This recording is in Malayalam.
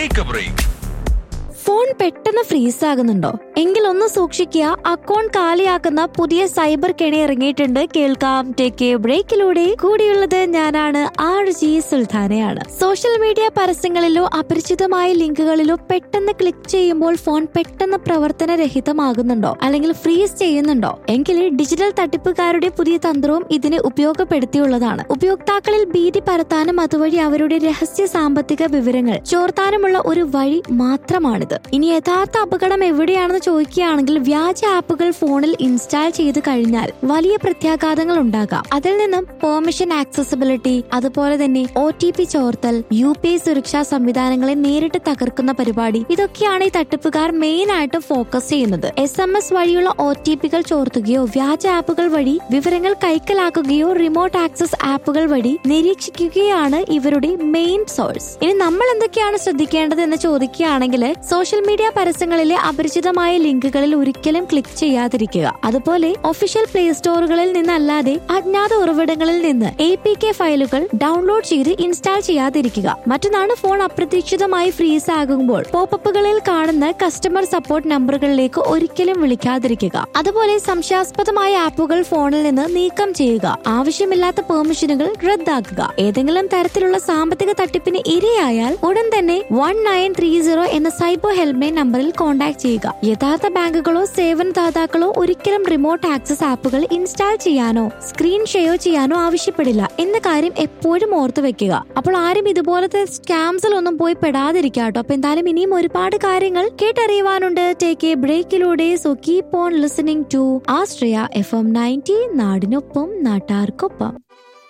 ടേക്ക് എ ബ്രേക്ക് ഫോൺ പെട്ടെന്ന് ഫ്രീസ് ആകുന്നുണ്ടോ എങ്കിൽ ഒന്ന് സൂക്ഷിക്കുക അക്കൗണ്ട് കാലിയാക്കുന്ന പുതിയ സൈബർ കെണി ഇറങ്ങിയിട്ടുണ്ട് കേൾക്കാം ടേക്ക് എ ബ്രേക്കിലൂടെ കൂടിയുള്ളത് ഞാനാണ് ആർ ജി സുൽത്താനയാണ് സോഷ്യൽ മീഡിയ പരസ്യങ്ങളിലോ അപരിചിതമായ ലിങ്കുകളിലോ പെട്ടെന്ന് ക്ലിക്ക് ചെയ്യുമ്പോൾ ഫോൺ പെട്ടെന്ന് പ്രവർത്തനരഹിതമാകുന്നുണ്ടോ അല്ലെങ്കിൽ ഫ്രീസ് ചെയ്യുന്നുണ്ടോ എങ്കിൽ ഡിജിറ്റൽ തട്ടിപ്പുകാരുടെ പുതിയ തന്ത്രവും ഇതിനെ ഉപയോഗപ്പെടുത്തിയുള്ളതാണ് ഉപയോക്താക്കളിൽ ഭീതി പരത്താനും അതുവഴി അവരുടെ രഹസ്യ സാമ്പത്തിക വിവരങ്ങൾ ചോർത്താനുമുള്ള ഒരു വഴി മാത്രമാണിത് ഇനി യഥാർത്ഥ അപകടം എവിടെയാണെന്ന് ചോദിക്കുകയാണെങ്കിൽ വ്യാജ ആപ്പുകൾ ഫോണിൽ ഇൻസ്റ്റാൾ ചെയ്ത് കഴിഞ്ഞാൽ വലിയ പ്രത്യാഘാതങ്ങൾ ഉണ്ടാകാം അതിൽ നിന്നും പെർമിഷൻ ആക്സസിബിലിറ്റി അതുപോലെ തന്നെ ഒ ടി പി ചോർത്തൽ യു പി ഐ സുരക്ഷാ സംവിധാനങ്ങളെ നേരിട്ട് തകർക്കുന്ന പരിപാടി ഇതൊക്കെയാണ് ഈ തട്ടിപ്പുകാർ മെയിൻ ആയിട്ട് ഫോക്കസ് ചെയ്യുന്നത് എസ് എം എസ് വഴിയുള്ള ഒ ടി പികൾ ചോർത്തുകയോ വ്യാജ ആപ്പുകൾ വഴി വിവരങ്ങൾ കൈക്കലാക്കുകയോ റിമോട്ട് ആക്സസ് ആപ്പുകൾ വഴി നിരീക്ഷിക്കുകയാണ് ഇവരുടെ മെയിൻ സോഴ്സ് ഇനി നമ്മൾ എന്തൊക്കെയാണ് ശ്രദ്ധിക്കേണ്ടത് എന്ന് ചോദിക്കുകയാണെങ്കിൽ സോഷ്യൽ മീഡിയ പരസ്യങ്ങളിലെ അപരിചിതമായ ലിങ്കുകളിൽ ഒരിക്കലും ക്ലിക്ക് ചെയ്യാതിരിക്കുക അതുപോലെ ഒഫീഷ്യൽ പ്ലേ സ്റ്റോറുകളിൽ നിന്നല്ലാതെ അജ്ഞാത ഉറവിടങ്ങളിൽ നിന്ന് എ പി കെ ഫയലുകൾ ഡൗൺലോഡ് ചെയ്ത് ഇൻസ്റ്റാൾ ചെയ്യാതിരിക്കുക മറ്റൊന്നാണ് ഫോൺ അപ്രതീക്ഷിതമായി ഫ്രീസ് ആകുമ്പോൾ പോപ്പപ്പുകളിൽ കാണുന്ന കസ്റ്റമർ സപ്പോർട്ട് നമ്പറുകളിലേക്ക് ഒരിക്കലും വിളിക്കാതിരിക്കുക അതുപോലെ സംശയാസ്പദമായ ആപ്പുകൾ ഫോണിൽ നിന്ന് നീക്കം ചെയ്യുക ആവശ്യമില്ലാത്ത പെർമിഷനുകൾ റദ്ദാക്കുക ഏതെങ്കിലും തരത്തിലുള്ള സാമ്പത്തിക തട്ടിപ്പിന് ഇരയായാൽ ഉടൻ തന്നെ വൺ നയൻ ത്രീ സീറോ എന്ന സൈബർ ഹെൽപ്ലൈൻ നമ്പറിൽ കോൺടാക്ട് ചെയ്യുക യഥാർത്ഥ ബാങ്കുകളോ സേവനദാതാക്കളോ ഒരിക്കലും റിമോട്ട് ആക്സസ് ആപ്പുകൾ ഇൻസ്റ്റാൾ ചെയ്യാനോ സ്ക്രീൻ ഷെയർ ചെയ്യാനോ ആവശ്യപ്പെടില്ല എന്ന കാര്യം എപ്പോഴും ഓർത്തു വെക്കുക അപ്പോൾ ആരും ഇതുപോലത്തെ സ്കാംസിൽ ഒന്നും പോയി പെടാതിരിക്കുക കേട്ടോ അപ്പൊ എന്തായാലും ഇനിയും ഒരുപാട് കാര്യങ്ങൾ കേട്ടറിയുവാനുണ്ട് ടേക്ക് എ ബ്രേക്കിലൂടെ so keep on listening to ആസ്ട്രിയ എഫ് എം നയൻറ്റി നാടിനൊപ്പം നാട്ടാർക്കൊപ്പം